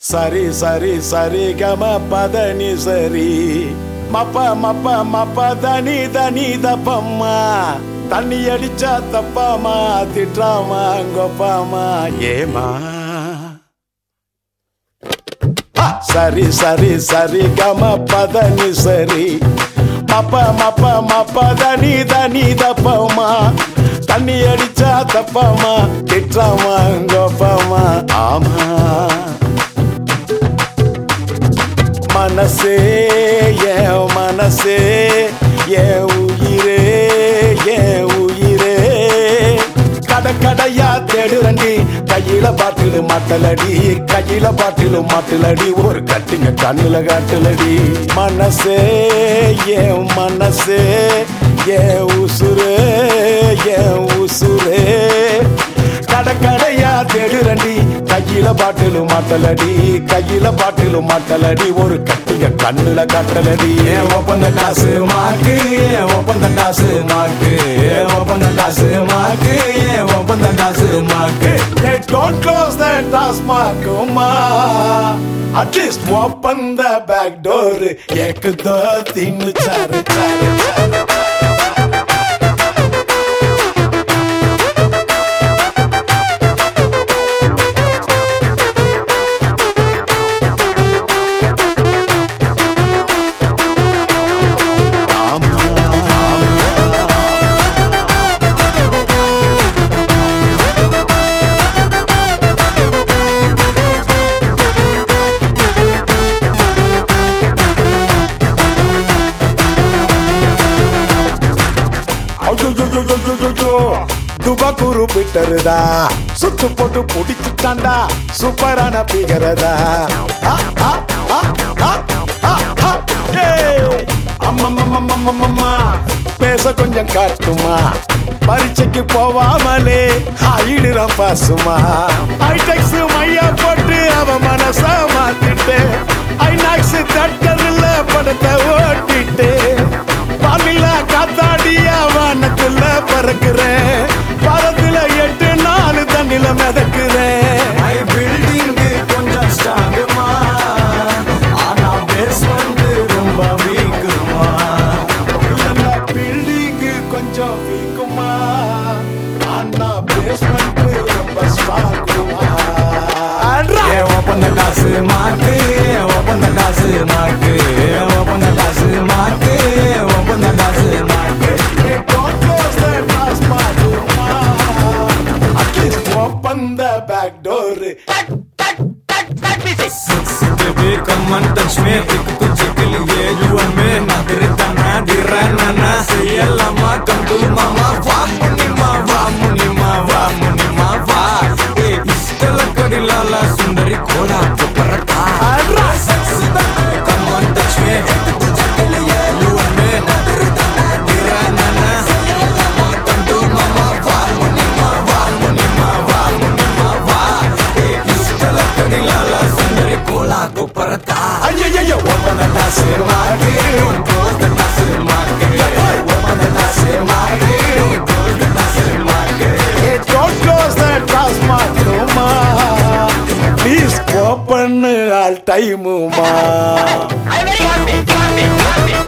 சரி சரி சரி கம பதனி சரி மப்ப மப்ப மப்ப தனி தனி தப்பம்மா தண்ணி அடிச்சா தப்பாமா திட்டாமா கொப்பாமா ஏமா ஆ, சரி சரி சரி கம பதனி சரி மப்ப மப்ப மப்ப தனி தனி தப்பமா தண்ணி அடிச்சா தப்பாமா திட்டாமா கொப்பாமா ஆமா மனசே என் மனசே என் உயிரே என் உயிரே கட கடையா தேடுறண்டி கையில பாட்டிலு மாட்டலடி கையில பாட்டிலு மாட்டலடி ஒரு கட்டிங்க கண்ணுல காட்டுலடி மனசே என் மனசே என் உசுரே என் உசுரே கட கடையா தேடுறண்டி கையில பாட்டிலு மாட்டலடி கையில பாட்டிலு மாட்டலடி ஒரு கட்டிங்க கண்ணுல காட்டலடி ஏன் ஒப்பந்த காசு மாக்கு ஏன் ஒப்பந்த காசு மாக்கு ஏன் ஒப்பந்த காசு மாக்கு ஏன் ஒப்பந்த காசு மாக்கு Hey, don't close that taskmark, ma. At least open the back door. एक दो तीन चार चार चार துபகுரு பிட்டருதா சுத்து போட்டு புடிச்சுட்டாண்டா சூப்பரான பிகரதா ஆ, ஆ, ஆ, ஆ, ஆ, ஆ, ஏய். அம்மம்மம்மம்மம்மம்மா. பேச கொஞ்சம் காட்டுமா பரீட்சைக்கு போவாமலே ஆயிடுறான் பாசுமா ஐடெக்ஸ் மையா போட்டு அவ மனச மாத்திட்டு ஐநாக்ஸ் தட்டதுல படத்தை ஓட்டிட்டு பாலில காத்தாடிய வானத்துல பறக்குறேன் பரத்துல எட்டு நாலு தண்ணில மிதக்குறேன் ஐ பில்டிங் கொஞ்சம் ஸ்ட்ராங்குமா ஆனா பேஸ்மெண்ட் ரொம்ப வீக்குமா பில்டிங் கொஞ்சம் வீக்குமா ஆனா பேஸ்மெண்ட் ரொம்ப ஸ்ட்ராங்குமா ஏன் ஒப்பந்த காசு மாக்கு ஏன் ஒப்பந்த காசு மாக்கு ஏன் ஒப்பந்த காசு மாக்கு ஏன் ஒப்பந்த காசு மாக்கு Don't close the taskmark, ma. At least open the back door. Baby, come and touch me. Tik तुझे के लिए you and me. ना तेरे तना दिराना ना செய்யலாமா come to mama வா முனிமா வா முனிமா வா முனிமா வா ஏ இஷ்டல கடிலால சுந்தரி கோலா பரட்டா come and touch me. tik तुझे के लिए you and me. ना तेरे तना दिराना ना செய்யலாமா come to mama வா முனிமா வா முனிமா வா முனிமா வா ஏ இஷ்டல கடிலால சுந்தரி கோலா பரட்டா ஐயையையோ, Open the glass in my Don't close the glass in my Open the glass in my Don't close the glass in my Hey, don't close the taskmark, ma. Please open all time, ma. I'm very happy, happy, happy.